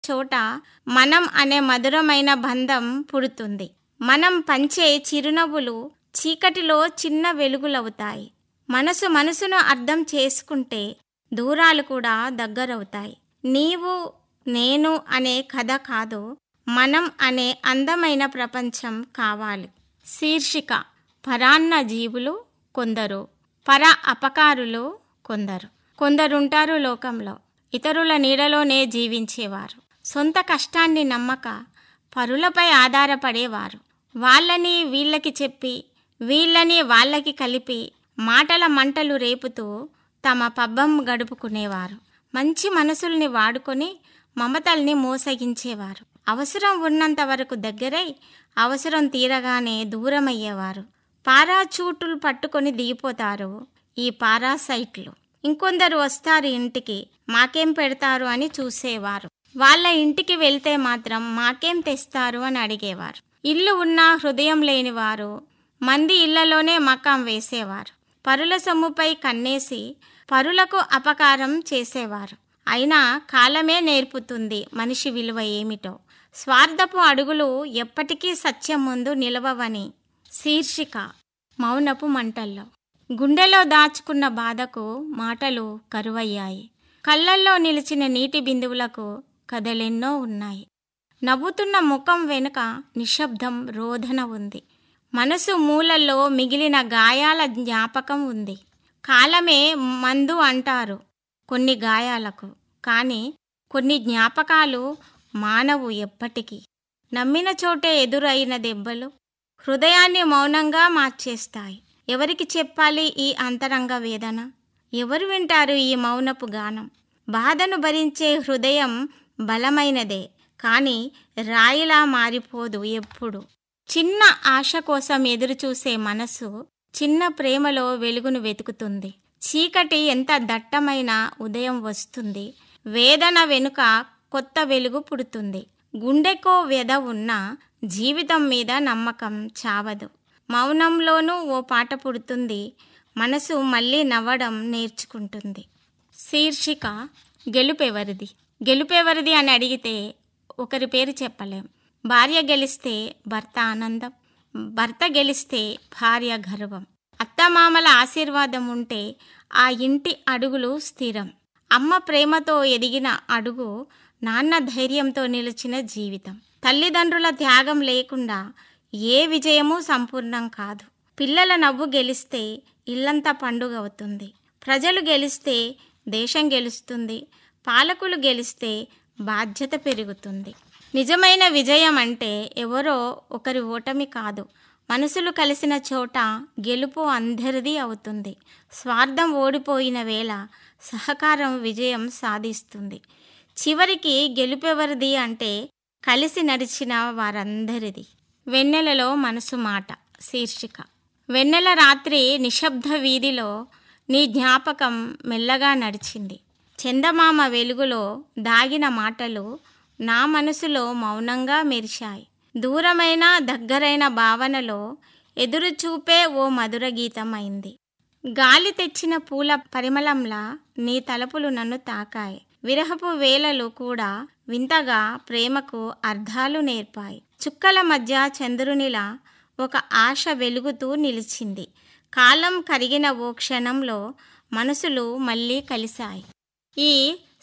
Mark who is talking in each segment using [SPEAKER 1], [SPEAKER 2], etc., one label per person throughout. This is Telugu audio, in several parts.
[SPEAKER 1] చోట మనం అనే మధురమైన బంధం పుడుతుంది మనం పంచే చిరునవ్వులు చీకటిలో చిన్న వెలుగులవుతాయి మనసు మనసును అర్థం చేసుకుంటే దూరాలు కూడా దగ్గరవుతాయి నీవు నేను అనే కథ కాదు మనం అనే అందమైన ప్రపంచం కావాలి శీర్షిక పరాన్న జీవులు కొందరు పర అపకారులు కొందరు కొందరుంటారు లోకంలో ఇతరుల నీడలోనే జీవించేవారు సొంత కష్టాన్ని నమ్మక పరులపై ఆధారపడేవారు వాళ్ళని వీళ్ళకి చెప్పి వీళ్ళని వాళ్ళకి కలిపి మాటల మంటలు రేపుతూ తమ పబ్బం గడుపుకునేవారు మంచి మనసుల్ని వాడుకొని మమతల్ని మోసగించేవారు అవసరం ఉన్నంత వరకు దగ్గరై అవసరం తీరగానే దూరమయ్యేవారు పారాచూటులు పట్టుకొని దిగిపోతారు ఈ పారాసైట్లు ఇంకొందరు వస్తారు ఇంటికి మాకేం పెడతారు అని చూసేవారు వాళ్ళ ఇంటికి వెళ్తే మాత్రం మాకేం తెస్తారు అని అడిగేవారు ఇల్లు ఉన్నా హృదయం లేనివారు మంది ఇళ్లలోనే మకాం వేసేవారు పరుల సొమ్ముపై కన్నేసి పరులకు అపకారం చేసేవారు అయినా కాలమే నేర్పుతుంది మనిషి విలువ ఏమిటో స్వార్థపు అడుగులు ఎప్పటికీ సత్యం ముందు నిలవవని శీర్షిక మౌనపు మంటల్లో గుండెలో దాచుకున్న బాధకు మాటలు కరువయ్యాయి కళ్ళల్లో నిలిచిన నీటి బిందువులకు కథలెన్నో ఉన్నాయి నవ్వుతున్న ముఖం వెనుక నిశ్శబ్దం రోధన ఉంది మనసు మూలల్లో మిగిలిన గాయాల జ్ఞాపకం ఉంది కాలమే మందు అంటారు కొన్ని గాయాలకు కానీ కొన్ని జ్ఞాపకాలు మానవు ఎప్పటికీ నమ్మిన చోటే ఎదురైన దెబ్బలు హృదయాన్ని మౌనంగా మార్చేస్తాయి ఎవరికి చెప్పాలి ఈ అంతరంగ వేదన ఎవరు వింటారు ఈ మౌనపు గానం బాధను భరించే హృదయం బలమైనదే కానీ రాయిలా మారిపోదు ఎప్పుడు చిన్న ఆశ కోసం ఎదురుచూసే మనసు చిన్న ప్రేమలో వెలుగును వెతుకుతుంది చీకటి ఎంత దట్టమైన ఉదయం వస్తుంది వేదన వెనుక కొత్త వెలుగు పుడుతుంది గుండెకో వ్యధ ఉన్నా జీవితం మీద నమ్మకం చావదు మౌనంలోనూ ఓ పాట పుడుతుంది మనసు మళ్ళీ నవ్వడం నేర్చుకుంటుంది శీర్షిక గెలుపెవరిది గెలుపెవరిది అని అడిగితే ఒకరి పేరు చెప్పలేం భార్య గెలిస్తే భర్త ఆనందం భర్త గెలిస్తే భార్య గర్వం అత్తమామల ఆశీర్వాదం ఉంటే ఆ ఇంటి అడుగులు స్థిరం అమ్మ ప్రేమతో ఎదిగిన అడుగు నాన్న ధైర్యంతో నిలిచిన జీవితం తల్లిదండ్రుల త్యాగం లేకుండా ఏ విజయమూ సంపూర్ణం కాదు పిల్లల నవ్వు గెలిస్తే ఇల్లంతా పండుగ అవుతుంది ప్రజలు గెలిస్తే దేశం గెలుస్తుంది పాలకులు గెలిస్తే బాధ్యత పెరుగుతుంది నిజమైన విజయం అంటే ఎవరో ఒకరి ఓటమి కాదు మనసులు కలిసిన చోట గెలుపు అందరిది అవుతుంది స్వార్థం ఓడిపోయిన వేళ సహకారం విజయం సాధిస్తుంది చివరికి గెలుపెవరిది అంటే కలిసి నడిచిన వారందరిది వెన్నెలలో మనసు మాట శీర్షిక వెన్నెల రాత్రి నిశ్శబ్ద వీధిలో నీ జ్ఞాపకం మెల్లగా నడిచింది చందమామ వెలుగులో దాగిన మాటలు నా మనసులో మౌనంగా మెరిశాయి దూరమైన దగ్గరైన భావనలో ఎదురుచూపే ఓ మధుర గీతమైంది గాలి తెచ్చిన పూల పరిమళంలా నీ తలపులు నన్ను తాకాయి విరహపు వేలలు కూడా వింతగా ప్రేమకు అర్థాలు నేర్పాయి చుక్కల మధ్య చంద్రునిలా ఒక ఆశ వెలుగుతూ నిలిచింది కాలం కరిగిన ఓ క్షణంలో మనసులు మళ్ళీ కలిశాయి ఈ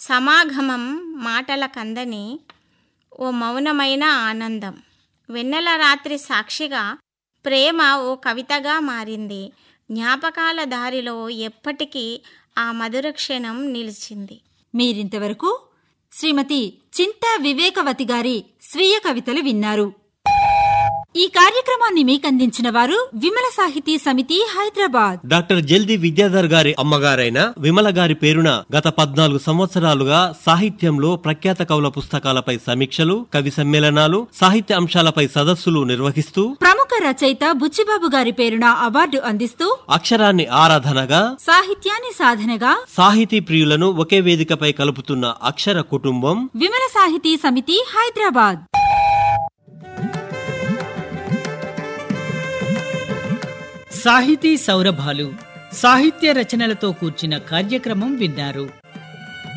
[SPEAKER 1] సమాగమం మాటల కందని ఓ మౌనమైన ఆనందం వెన్నెల రాత్రి సాక్షిగా ప్రేమ ఓ కవితగా మారింది జ్ఞాపకాల దారిలో ఎప్పటికీ ఆ మధుర క్షణం నిలిచింది
[SPEAKER 2] మీరింతవరకు శ్రీమతి చింతా వివేకవతి గారి స్వీయ కవితలు విన్నారు ఈ కార్యక్రమాన్ని మీకందించిన వారు విమల సాహితీ సమితి హైదరాబాద్
[SPEAKER 3] డాక్టర్ జల్ది విద్యాధర్ గారి అమ్మగారైన విమల గారి పేరున గత పద్నాలుగు సంవత్సరాలుగా సాహిత్యంలో ప్రఖ్యాత కవుల పుస్తకాలపై సమీక్షలు కవి సమ్మేళనాలు సాహిత్య అంశాలపై సదస్సులు నిర్వహిస్తూ
[SPEAKER 2] ప్రముఖ రచయిత బుచ్చిబాబు గారి పేరున అవార్డు అందిస్తూ
[SPEAKER 3] అక్షరాన్ని ఆరాధనగా
[SPEAKER 2] సాహిత్యాన్ని సాధనగా
[SPEAKER 3] సాహితీ ప్రియులను ఒకే వేదికపై కలుపుతున్న అక్షర కుటుంబం
[SPEAKER 2] విమల సాహితీ సమితి హైదరాబాద్
[SPEAKER 4] సాహితీ సౌరభాలు సాహిత్య రచనలతో కూర్చిన కార్యక్రమం విన్నారు